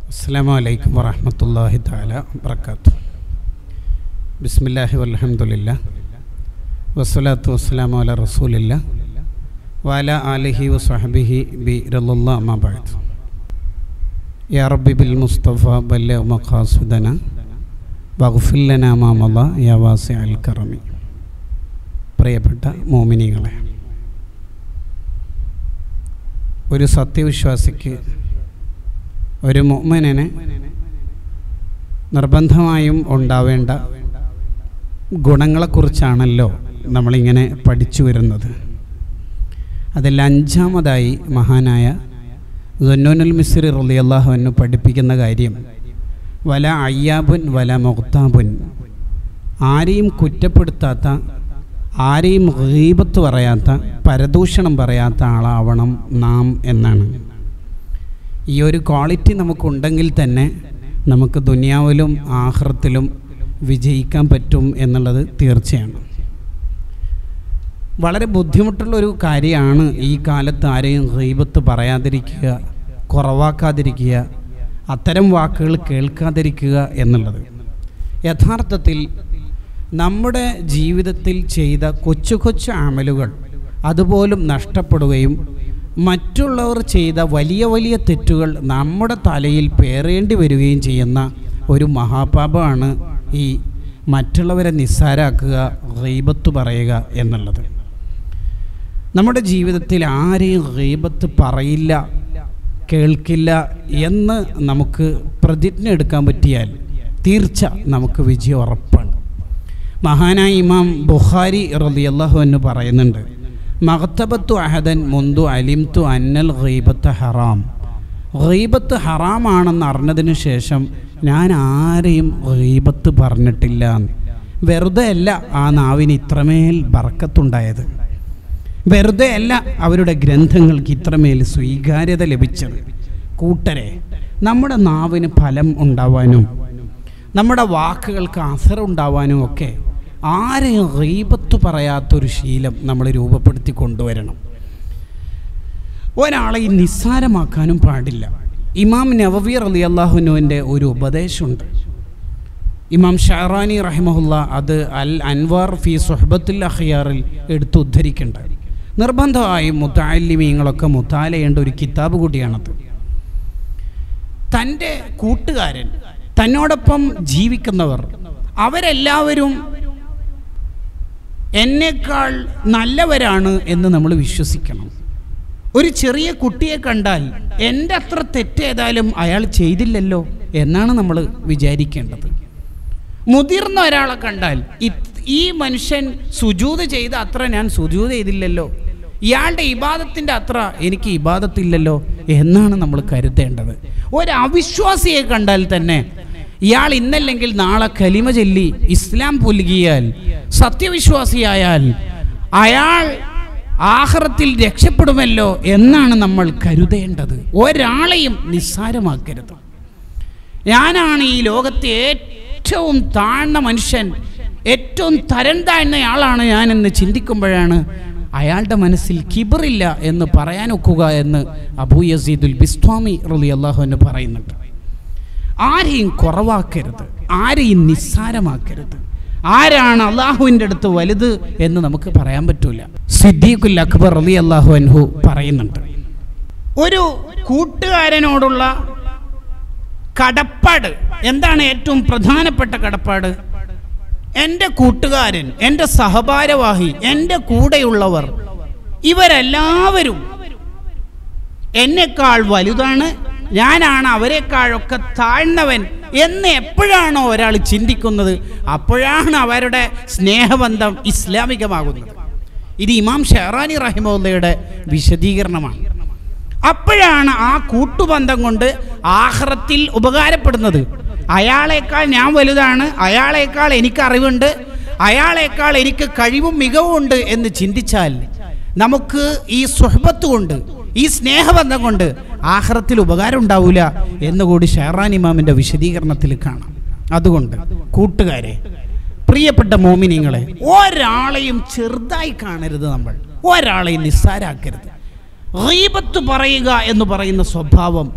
അസ്സാം വലൈക്കും വറഹമത്തല്ലാഹി താല വർക്കാത്തു ബിസ്മില്ലാഹി വലഹമുല്ല വസ്സലാത്തു വസ്സലാമു അല റസൂലില്ല വാല ആലിഹി വസ്ഹബിഹി ബി റല്ലാ അമാബാദ് യാ റബ്ബി ബിൽ മുസ്തഫ ബല്ല മഖാസുദന വഗ്ഫില്ലന മാമല യാ വാസി അൽ കറമി പ്രിയപ്പെട്ട മോമിനികളെ ഒരു സത്യവിശ്വാസിക്ക് ഒരു മുഅ്മിനിന് നിർബന്ധമായും ഉണ്ടാവേണ്ട ഗുണങ്ങളെക്കുറിച്ചാണല്ലോ നമ്മളിങ്ങനെ പഠിച്ചു വരുന്നത് അതിൽ അഞ്ചാമതായി മഹാനായ ദുന്നൂനുൽ മിസ്രി റളിയല്ലാഹു അൻഹു പഠിപ്പിക്കുന്ന കാര്യം വല അയ്യാബുൻ വല മുഖ്താബുൻ ആരെയും കുറ്റപ്പെടുത്താത്ത ആരെയും ഗീബത്ത് പറയാത്ത പരദൂഷണം പറയാത്ത ആളാവണം നാം എന്നാണ് ഈ ഒരു ക്വാളിറ്റി നമുക്കുണ്ടെങ്കിൽ തന്നെ നമുക്ക് ദുനിയാവിലും ആഹ്റത്തിലും വിജയിക്കാൻ പറ്റും എന്നുള്ളത് തീർച്ചയാണ് വളരെ ബുദ്ധിമുട്ടുള്ള ഒരു കാര്യമാണ് ഈ കാലത്ത് ആരെയും ഗീബത്ത് പറയാതിരിക്കുക കുറവാക്കാതിരിക്കുക അത്തരം വാക്കുകൾ കേൾക്കാതിരിക്കുക എന്നുള്ളത് യഥാർത്ഥത്തിൽ നമ്മുടെ ജീവിതത്തിൽ ചെയ്ത കൊച്ചു കൊച്ചു അമലുകൾ അതുപോലും നഷ്ടപ്പെടുകയും മറ്റുള്ളവർ ചെയ്ത വലിയ വലിയ തെറ്റുകൾ നമ്മുടെ തലയിൽ പേറേണ്ടി വരികയും ചെയ്യുന്ന ഒരു മഹാപാപമാണ് ഈ മറ്റുള്ളവരെ നിസ്സാരാക്കുക ഗീബത്ത് പറയുക എന്നുള്ളത് നമ്മുടെ ജീവിതത്തിൽ ആരെയും ഗീബത്ത് പറയില്ല കേൾക്കില്ല എന്ന് നമുക്ക് പ്രതിജ്ഞ എടുക്കാൻ പറ്റിയാൽ തീർച്ച നമുക്ക് വിജയം ഉറപ്പാണ് മഹാനായ ഇമാം ബുഖാരി റളിയല്ലാഹു എന്ന് പറയുന്നുണ്ട് മഹത്തബത്തു അഹദൻ മുന്തു അലിംതു അന്നൽ ഗീബത്ത് ഹറാം ഗീബത്ത് ഹറാമാണെന്ന് അറിഞ്ഞതിന് ശേഷം ഞാൻ ആരെയും ഗീബത്ത് പറഞ്ഞിട്ടില്ല വെറുതെ അല്ല ആ നാവിന് ഇത്രമേൽ ബർക്കത്തുണ്ടായത് വെറുതെ അല്ല അവരുടെ ഗ്രന്ഥങ്ങൾക്ക് ഇത്രമേൽ സ്വീകാര്യത ലഭിച്ചത് കൂട്ടരെ നമ്മുടെ നാവിന് ഫലം ഉണ്ടാവാനും നമ്മുടെ വാക്കുകൾക്ക് അസർ ഉണ്ടാവാനും ഒക്കെ ആരെയും റീബത്ത് പറയാത്തൊരു ശീലം നമ്മൾ രൂപപ്പെടുത്തി കൊണ്ടുവരണം ഒരാളെ ഈ നിസ്സാരമാക്കാനും പാടില്ല ഇമാം നവവി അലി അള്ളാഹുനുവിൻ്റെ ഒരു ഉപദേശമുണ്ട് ഇമാം ഷഹറാനി റഹിമഹുല്ല അത് അൽ അൻവാർ ഫി സുഹബത്തുൽ അഖിയാറിൽ എടുത്ത് ഉദ്ധരിക്കേണ്ട നിർബന്ധമായും മുത്താലിമീങ്ങളൊക്കെ മുത്താലയേണ്ട ഒരു കിതാബ് കൂടിയാണത് തൻ്റെ കൂട്ടുകാരൻ തന്നോടൊപ്പം ജീവിക്കുന്നവർ അവരെല്ലാവരും എന്നേക്കാൾ നല്ലവരാണ് എന്ന് നമ്മൾ വിശ്വസിക്കണം ഒരു ചെറിയ കുട്ടിയെ കണ്ടാൽ എൻ്റെ അത്ര തെറ്റേതായാലും അയാൾ ചെയ്തില്ലല്ലോ എന്നാണ് നമ്മൾ വിചാരിക്കേണ്ടത് മുതിർന്ന ഒരാളെ കണ്ടാൽ ഈ മനുഷ്യൻ സുജൂത് ചെയ്ത അത്ര ഞാൻ സുജൂത് ചെയ്തില്ലല്ലോ ഇയാളുടെ ഇബാദത്തിൻ്റെ അത്ര എനിക്ക് ഇബാദത്തില്ലല്ലോ എന്നാണ് നമ്മൾ കരുതേണ്ടത് ഒരു അവിശ്വാസിയെ കണ്ടാൽ തന്നെ ഇയാൾ ഇന്നല്ലെങ്കിൽ നാളെ കലിമ ചൊല്ലി ഇസ്ലാം പുലുകിയാൽ സത്യവിശ്വാസിയായാൽ അയാൾ ആഹ്റത്തിൽ രക്ഷപ്പെടുമല്ലോ എന്നാണ് നമ്മൾ കരുതേണ്ടത് ഒരാളെയും നിസ്സാരമാക്കരുത് ഞാനാണ് ഈ ലോകത്തെ ഏറ്റവും താഴ്ന്ന മനുഷ്യൻ ഏറ്റവും തരം താഴ്ന്ന ആളാണ് ഞാനെന്ന് ചിന്തിക്കുമ്പോഴാണ് അയാളുടെ മനസ്സിൽ കിബറില്ല എന്ന് പറയാനൊക്കുക എന്ന് അബൂ യസീദുൽ ബിസ്വാമി റലി അള്ളാഹു എന്ന് പറയുന്നുണ്ട് ആരെയും കുറവാക്കരുത് ആരെയും നിസ്സാരമാക്കരുത് ആരാണ് അള്ളാഹുവിൻ്റെ അടുത്ത് വലുത് എന്ന് നമുക്ക് പറയാൻ പറ്റൂല സിദ്ദീഖുൽ അക്ബർ അലി അള്ളാഹു അൻഹു പറയുന്നുണ്ട് ഒരു കൂട്ടുകാരനോടുള്ള കടപ്പാട് എന്താണ് ഏറ്റവും പ്രധാനപ്പെട്ട കടപ്പാട് എൻ്റെ കൂട്ടുകാരൻ എൻ്റെ സഹഭാരവാഹി എൻ്റെ കൂടെയുള്ളവർ ഇവരെല്ലാവരും എന്നെക്കാൾ വലുതാണ് ഞാനാണ് അവരെക്കാളൊക്കെ താഴ്ന്നവൻ എന്ന് എപ്പോഴാണോ ഒരാൾ ചിന്തിക്കുന്നത് അപ്പോഴാണ് അവരുടെ സ്നേഹബന്ധം ഇസ്ലാമികമാകുന്നത് ഇത് ഇമാം ഷെഹറാനി റഹിമുള്ളയുടെ വിശദീകരണമാണ് അപ്പോഴാണ് ആ കൂട്ടുബന്ധം കൊണ്ട് ആഹ്റത്തിൽ ഉപകാരപ്പെടുന്നത് അയാളേക്കാൾ ഞാൻ വലുതാണ് അയാളേക്കാൾ എനിക്ക് അറിവുണ്ട് അയാളേക്കാൾ എനിക്ക് കഴിവും മികവും ഉണ്ട് എന്ന് ചിന്തിച്ചാൽ നമുക്ക് ഈ സുഹബത്ത് കൊണ്ട് ഈ സ്നേഹബന്ധം കൊണ്ട് ആഹ്റത്തിൽ ഉപകാരം ഉണ്ടാവില്ല എന്നുകൂടി ഷെഹറാൻ ഇമാമിൻ്റെ വിശദീകരണത്തിൽ കാണാം അതുകൊണ്ട് കൂട്ടുകാരെ പ്രിയപ്പെട്ട മോമിനിങ്ങളെ ഒരാളെയും ചെറുതായി കാണരുത് നമ്മൾ ഒരാളെയും നിസ്സാരാക്കരുത് ഗീബത്ത് പറയുക എന്ന് പറയുന്ന സ്വഭാവം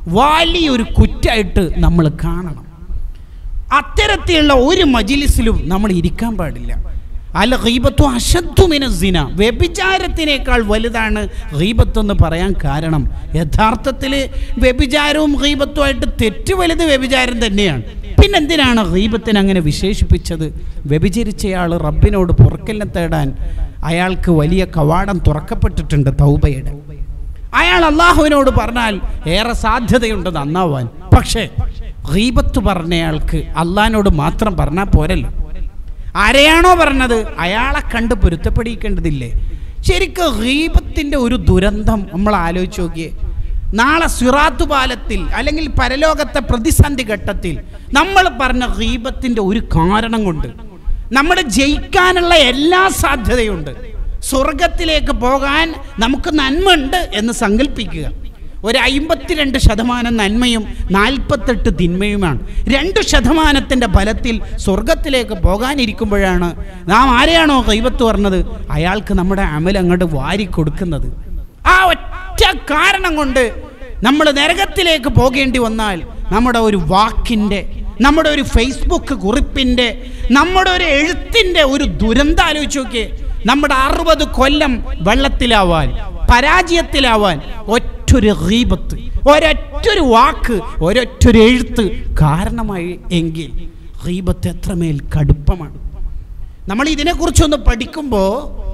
വലിയൊരു കുറ്റായിട്ട് നമ്മൾ കാണണം അത്തരത്തിലുള്ള ഒരു മജിലിസിലും നമ്മൾ ഇരിക്കാൻ പാടില്ല അല്ല ഗീബത്തു അശദ്ദുമിന സിന വ്യഭിചാരത്തിനേക്കാൾ വലുതാണ് ഗീബത്ത് എന്ന് പറയാൻ കാരണം യഥാർത്ഥത്തിൽ വ്യഭിചാരവും ഗീബത്തുമായിട്ട് തെറ്റ് വലുത് വ്യഭിചാരം തന്നെയാണ് പിന്നെന്തിനാണ് ഗീബത്തിനെ അങ്ങനെ വിശേഷിപ്പിച്ചത് വ്യഭിചരിച്ചയാൾ റബ്ബിനോട് പുറക്കലിനെ തേടാൻ അയാൾക്ക് വലിയ കവാടം തുറക്കപ്പെട്ടിട്ടുണ്ട് തൗബയുടെ അയാൾ അള്ളാഹുവിനോട് പറഞ്ഞാൽ ഏറെ സാധ്യതയുണ്ട് നന്നാവാൻ പക്ഷേ ഗീബത്ത് പറഞ്ഞയാൾക്ക് അള്ളാഹിനോട് മാത്രം പറഞ്ഞാൽ പോരല്ലോ ആരെയാണോ പറഞ്ഞത് അയാളെ കണ്ട് പൊരുത്തപ്പെടിക്കേണ്ടതില്ലേ ശരിക്കും ഗീബത്തിൻ്റെ ഒരു ദുരന്തം നമ്മൾ ആലോചിച്ച് നോക്കിയേ നാളെ സിറാത്തു പാലത്തിൽ അല്ലെങ്കിൽ പരലോകത്തെ പ്രതിസന്ധി ഘട്ടത്തിൽ നമ്മൾ പറഞ്ഞ ഗീബത്തിൻ്റെ ഒരു കാരണം കൊണ്ട് നമ്മുടെ ജയിക്കാനുള്ള എല്ലാ സാധ്യതയുണ്ട് സ്വർഗത്തിലേക്ക് പോകാൻ നമുക്ക് നന്മയുണ്ട് എന്ന് സങ്കല്പിക്കുക ഒരു അമ്പത്തിരണ്ട് ശതമാനം നന്മയും നാൽപ്പത്തെട്ട് തിന്മയുമാണ് രണ്ട് ശതമാനത്തിൻ്റെ ഫലത്തിൽ സ്വർഗത്തിലേക്ക് പോകാനിരിക്കുമ്പോഴാണ് നാം ആരെയാണോ കൈവത്ത് പറഞ്ഞത് അയാൾക്ക് നമ്മുടെ അമൽ അങ്ങോട്ട് വാരി കൊടുക്കുന്നത് ആ ഒറ്റ കാരണം കൊണ്ട് നമ്മൾ നരകത്തിലേക്ക് പോകേണ്ടി വന്നാൽ നമ്മുടെ ഒരു വാക്കിൻ്റെ നമ്മുടെ ഒരു ഫേസ്ബുക്ക് കുറിപ്പിൻ്റെ നമ്മുടെ ഒരു എഴുത്തിൻ്റെ ഒരു ദുരന്തം ആലോചിച്ച് നോക്കിയേ നമ്മുടെ അറുപത് കൊല്ലം വെള്ളത്തിലാവാൻ പരാജയത്തിലാവാൻ ഒറ്റൊരു ഗീബത്ത് ഒരൊറ്റൊരു വാക്ക് ഒരൊറ്റൊരു എഴുത്ത് കാരണമായി എങ്കിൽ ഗീബത്ത് എത്രമേൽ കടുപ്പമാണ് നമ്മൾ ഇതിനെക്കുറിച്ചൊന്ന് പഠിക്കുമ്പോൾ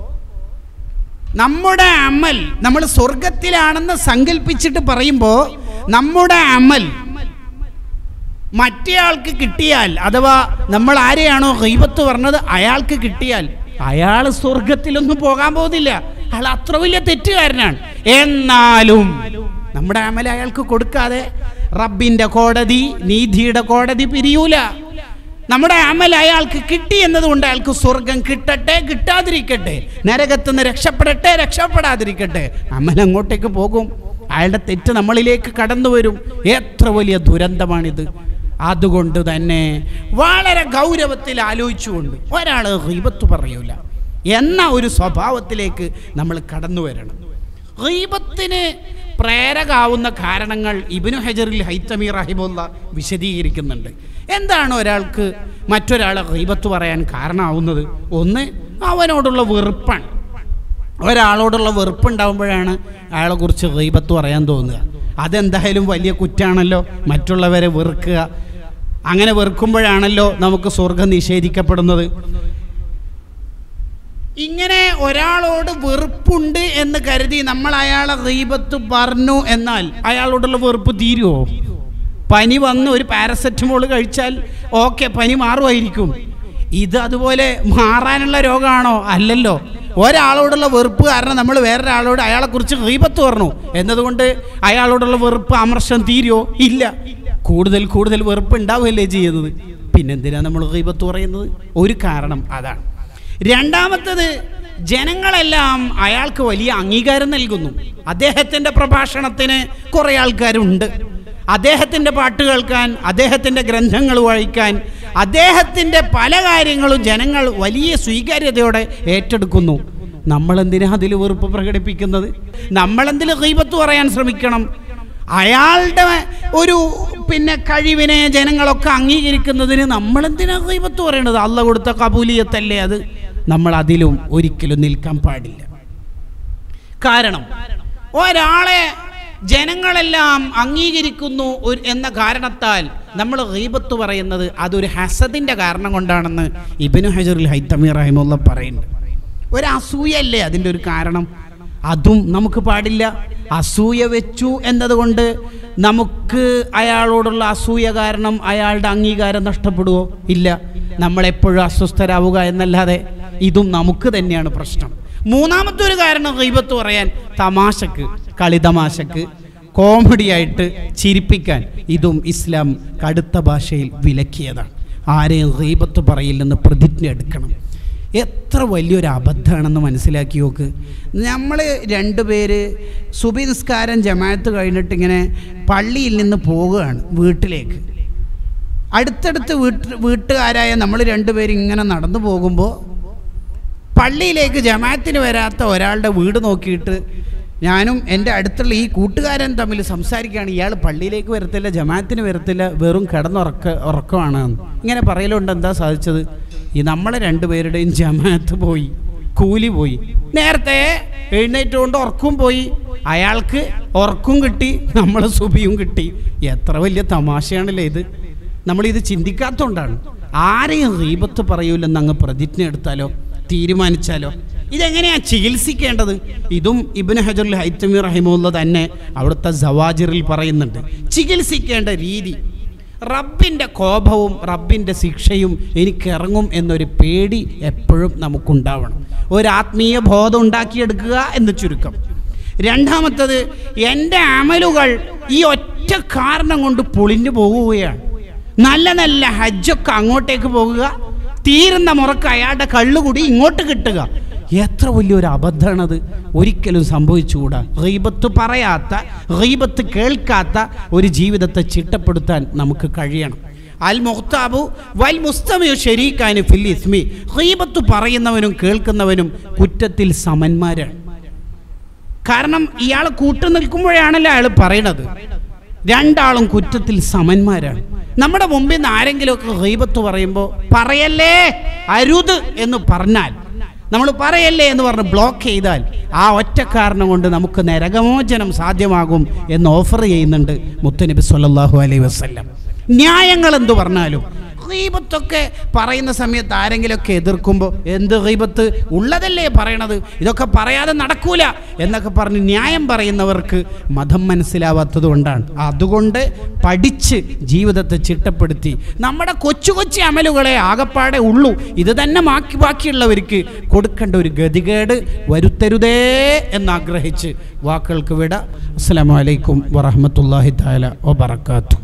നമ്മുടെ അമൽ നമ്മൾ സ്വർഗത്തിലാണെന്ന് സങ്കല്പിച്ചിട്ട് പറയുമ്പോൾ നമ്മുടെ അമൽ മറ്റേയാൾക്ക് കിട്ടിയാൽ അഥവാ നമ്മൾ ആരെയാണോ ഹൈബത്ത് പറഞ്ഞത് അയാൾക്ക് കിട്ടിയാൽ അയാൾ സ്വർഗത്തിലൊന്നും പോകാൻ പോകുന്നില്ല അയാൾ അത്ര വലിയ തെറ്റുകാരനാണ് എന്നാലും നമ്മുടെ അമൽ അയാൾക്ക് കൊടുക്കാതെ റബ്ബിന്റെ കോടതി നീതിയുടെ കോടതി പിരിയൂല നമ്മുടെ അമൽ അയാൾക്ക് കിട്ടി എന്നതുകൊണ്ട് അയാൾക്ക് സ്വർഗം കിട്ടട്ടെ കിട്ടാതിരിക്കട്ടെ നരകത്തുനിന്ന് രക്ഷപ്പെടട്ടെ രക്ഷപ്പെടാതിരിക്കട്ടെ അമൽ അങ്ങോട്ടേക്ക് പോകും അയാളുടെ തെറ്റ് നമ്മളിലേക്ക് കടന്നു വരും എത്ര വലിയ ദുരന്തമാണിത് അതുകൊണ്ട് തന്നെ വളരെ ഗൗരവത്തിൽ ആലോചിച്ചുകൊണ്ട് ഒരാൾ ഹീബത്ത് പറയൂല എന്ന ഒരു സ്വഭാവത്തിലേക്ക് നമ്മൾ കടന്നു വരണം ഹീബത്തിന് പ്രേരകാവുന്ന കാരണങ്ങൾ ഇബിനു ഹജറിൽ ഹൈത്തമി റഹിമുള്ള വിശദീകരിക്കുന്നുണ്ട് എന്താണ് ഒരാൾക്ക് മറ്റൊരാളെ ഹീബത്ത് പറയാൻ കാരണമാവുന്നത് ഒന്ന് അവനോടുള്ള വെറുപ്പാണ് ഒരാളോടുള്ള വെറുപ്പുണ്ടാകുമ്പോഴാണ് അയാളെ കുറിച്ച് ഗൈബത്ത് പറയാൻ തോന്നുക അതെന്തായാലും വലിയ കുറ്റാണല്ലോ മറ്റുള്ളവരെ വെറുക്കുക അങ്ങനെ വെറുക്കുമ്പോഴാണല്ലോ നമുക്ക് സ്വർഗം നിഷേധിക്കപ്പെടുന്നത് ഇങ്ങനെ ഒരാളോട് വെറുപ്പുണ്ട് എന്ന് കരുതി നമ്മൾ അയാളെ ഗൈബത്ത് പറഞ്ഞു എന്നാൽ അയാളോടുള്ള വെറുപ്പ് തീരുമോ പനി വന്ന് ഒരു പാരസെറ്റമോൾ കഴിച്ചാൽ ഓക്കെ പനി മാറുമായിരിക്കും ഇത് അതുപോലെ മാറാനുള്ള രോഗമാണോ അല്ലല്ലോ ഒരാളോടുള്ള വെറുപ്പ് കാരണം നമ്മൾ വേറൊരാളോട് അയാളെക്കുറിച്ച് ഗീപത്ത് പറഞ്ഞു എന്നതുകൊണ്ട് അയാളോടുള്ള വെറുപ്പ് അമർഷം തീരുമോ ഇല്ല കൂടുതൽ കൂടുതൽ വെറുപ്പ് ഉണ്ടാവുകയല്ലേ ചെയ്യുന്നത് പിന്നെന്തിനാ നമ്മൾ ഗീപത്ത് പറയുന്നത് ഒരു കാരണം അതാണ് രണ്ടാമത്തത് ജനങ്ങളെല്ലാം അയാൾക്ക് വലിയ അംഗീകാരം നൽകുന്നു അദ്ദേഹത്തിൻ്റെ പ്രഭാഷണത്തിന് കുറേ ആൾക്കാരുണ്ട് അദ്ദേഹത്തിൻ്റെ പാട്ട് കേൾക്കാൻ അദ്ദേഹത്തിൻ്റെ ഗ്രന്ഥങ്ങൾ വായിക്കാൻ അദ്ദേഹത്തിൻ്റെ പല കാര്യങ്ങളും ജനങ്ങൾ വലിയ സ്വീകാര്യതയോടെ ഏറ്റെടുക്കുന്നു നമ്മളെന്തിനാ അതിൽ വെറുപ്പ് പ്രകടിപ്പിക്കുന്നത് നമ്മളെന്തിൽ ഗീപത്ത് പറയാൻ ശ്രമിക്കണം അയാളുടെ ഒരു പിന്നെ കഴിവിനെ ജനങ്ങളൊക്കെ അംഗീകരിക്കുന്നതിന് നമ്മളെന്തിനാ ഗീപത്ത് പറയണത് അല്ല കൊടുത്ത കബൂലിയത്തല്ലേ അത് നമ്മൾ അതിലും ഒരിക്കലും നിൽക്കാൻ പാടില്ല കാരണം ഒരാളെ ജനങ്ങളെല്ലാം അംഗീകരിക്കുന്നു ഒരു എന്ന കാരണത്താൽ നമ്മൾ ഗീബത്ത് പറയുന്നത് അതൊരു ഹസദിൻ്റെ കാരണം കൊണ്ടാണെന്ന് ഇബിനു ഹജറുൽ ഹൈത്തമി റഹിമുള്ള പറയുന്നുണ്ട് ഒരു അസൂയല്ലേ അതിൻ്റെ ഒരു കാരണം അതും നമുക്ക് പാടില്ല അസൂയ വെച്ചു എന്നതുകൊണ്ട് നമുക്ക് അയാളോടുള്ള അസൂയ കാരണം അയാളുടെ അംഗീകാരം നഷ്ടപ്പെടുവോ ഇല്ല നമ്മളെപ്പോഴും അസ്വസ്ഥരാവുക എന്നല്ലാതെ ഇതും നമുക്ക് തന്നെയാണ് പ്രശ്നം മൂന്നാമത്തെ ഒരു കാരണം ഗൈബത്ത് പറയാൻ തമാശക്ക് കളിതമാശക്ക് കോമഡിയായിട്ട് ചിരിപ്പിക്കാൻ ഇതും ഇസ്ലാം കടുത്ത ഭാഷയിൽ വിലക്കിയതാണ് ആരെയും ഗൈബത്ത് പറയില്ലെന്ന് പ്രതിജ്ഞ എടുക്കണം എത്ര വലിയൊരു അബദ്ധമാണെന്ന് മനസ്സിലാക്കി നോക്ക് നമ്മൾ രണ്ടുപേര് സുബി നിസ്കാരം ജമാഅത്ത് കഴിഞ്ഞിട്ട് ഇങ്ങനെ പള്ളിയിൽ നിന്ന് പോവുകയാണ് വീട്ടിലേക്ക് അടുത്തടുത്ത് വീട്ട് വീട്ടുകാരായ നമ്മൾ രണ്ടുപേരും ഇങ്ങനെ നടന്നു പോകുമ്പോൾ പള്ളിയിലേക്ക് ജമാഅത്തിന് വരാത്ത ഒരാളുടെ വീട് നോക്കിയിട്ട് ഞാനും എൻ്റെ അടുത്തുള്ള ഈ കൂട്ടുകാരൻ തമ്മിൽ സംസാരിക്കുകയാണ് ഇയാൾ പള്ളിയിലേക്ക് വരത്തില്ല ജമാഅത്തിന് വരത്തില്ല വെറും കിടന്നുറക്ക ഉറക്കമാണ് എന്ന്. ഇങ്ങനെ പറയലുണ്ട് എന്താ സാധിച്ചത് ഈ നമ്മളെ രണ്ടുപേരുടെയും ജമാഅത്ത് പോയി കൂലി പോയി നേരത്തെ എഴുന്നേറ്റുകൊണ്ട് ഉറക്കും പോയി അയാൾക്ക് ഉറക്കും കിട്ടി നമ്മളെ സുബിയും കിട്ടി എത്ര വലിയ തമാശയാണല്ലേ ഇത് നമ്മളിത് ചിന്തിക്കാത്തതുകൊണ്ടാണ് ആരെയും റീബത്ത് പറയൂലെന്ന് അങ്ങ് പ്രതിജ്ഞ എടുത്താലോ തീരുമാനിച്ചാലോ ഇതെങ്ങനെയാ ചികിത്സിക്കേണ്ടത് ഇതും ഇബിന് ഹജറുൽ ഹൈത്തമി റഹിമുള്ള തന്നെ അവിടുത്തെ സവാജിറിൽ പറയുന്നുണ്ട് ചികിത്സിക്കേണ്ട രീതി റബ്ബിൻ്റെ കോപവും റബ്ബിൻ്റെ ശിക്ഷയും എനിക്കിറങ്ങും എന്നൊരു പേടി എപ്പോഴും നമുക്കുണ്ടാവണം ഒരു ആത്മീയ ബോധം ഉണ്ടാക്കിയെടുക്കുക എന്ന് ചുരുക്കം രണ്ടാമത്തത് എൻ്റെ അമലുകൾ ഈ ഒറ്റ കാരണം കൊണ്ട് പൊളിഞ്ഞു പോകുകയാണ് നല്ല നല്ല ഹജ്ജൊക്കെ അങ്ങോട്ടേക്ക് പോകുക തീരുന്ന മുറക്ക് അയാളുടെ കള്ളുകൂടി ഇങ്ങോട്ട് കിട്ടുക എത്ര വലിയൊരു അബദ്ധമാണത് ഒരിക്കലും സംഭവിച്ചുകൂടാ റീബത്ത് പറയാത്ത റീബത്ത് കേൾക്കാത്ത ഒരു ജീവിതത്തെ ചിട്ടപ്പെടുത്താൻ നമുക്ക് കഴിയണം അൽ മുഖ്താബു വൽ മുസ്തമിയു ഷെരീഖാന് ഫിൽ ഇസ്മി റീബത്ത് പറയുന്നവനും കേൾക്കുന്നവനും കുറ്റത്തിൽ സമന്മാരാണ് കാരണം ഇയാൾ കൂട്ടു നിൽക്കുമ്പോഴാണല്ലോ അയാൾ പറയണത് രണ്ടാളും കുറ്റത്തിൽ സമന്മാരാണ് നമ്മുടെ മുമ്പിൽ നിന്ന് ആരെങ്കിലുമൊക്കെ ഹൈബത്ത് പറയുമ്പോൾ പറയല്ലേ അരുത് എന്ന് പറഞ്ഞാൽ നമ്മൾ പറയല്ലേ എന്ന് പറഞ്ഞ് ബ്ലോക്ക് ചെയ്താൽ ആ ഒറ്റ കാരണം കൊണ്ട് നമുക്ക് നരകമോചനം സാധ്യമാകും എന്ന് ഓഫർ ചെയ്യുന്നുണ്ട് മുത്തനബി സല്ലല്ലാഹു അലൈഹി വസല്ലം ന്യായങ്ങൾ എന്തു പറഞ്ഞാലും ഗീബത്തൊക്കെ പറയുന്ന സമയത്ത് ആരെങ്കിലുമൊക്കെ എതിർക്കുമ്പോൾ എന്ത് ഗീബത്ത് ഉള്ളതല്ലേ പറയണത് ഇതൊക്കെ പറയാതെ നടക്കൂല എന്നൊക്കെ പറഞ്ഞ് ന്യായം പറയുന്നവർക്ക് മതം മനസ്സിലാവാത്തത് കൊണ്ടാണ് അതുകൊണ്ട് പഠിച്ച് ജീവിതത്തെ ചിട്ടപ്പെടുത്തി നമ്മുടെ കൊച്ചു കൊച്ചു അമലുകളെ ആകപ്പാടെ ഉള്ളൂ ഇത് തന്നെ ബാക്കി ബാക്കിയുള്ളവർക്ക് കൊടുക്കേണ്ട ഒരു ഗതികേട് വരുത്തരുതേ എന്നാഗ്രഹിച്ച് വാക്കുകൾക്ക് വിട അസ്സലാമു അലൈക്കും വറഹ്മത്തുള്ളാഹി തആല വബറകാതുഹു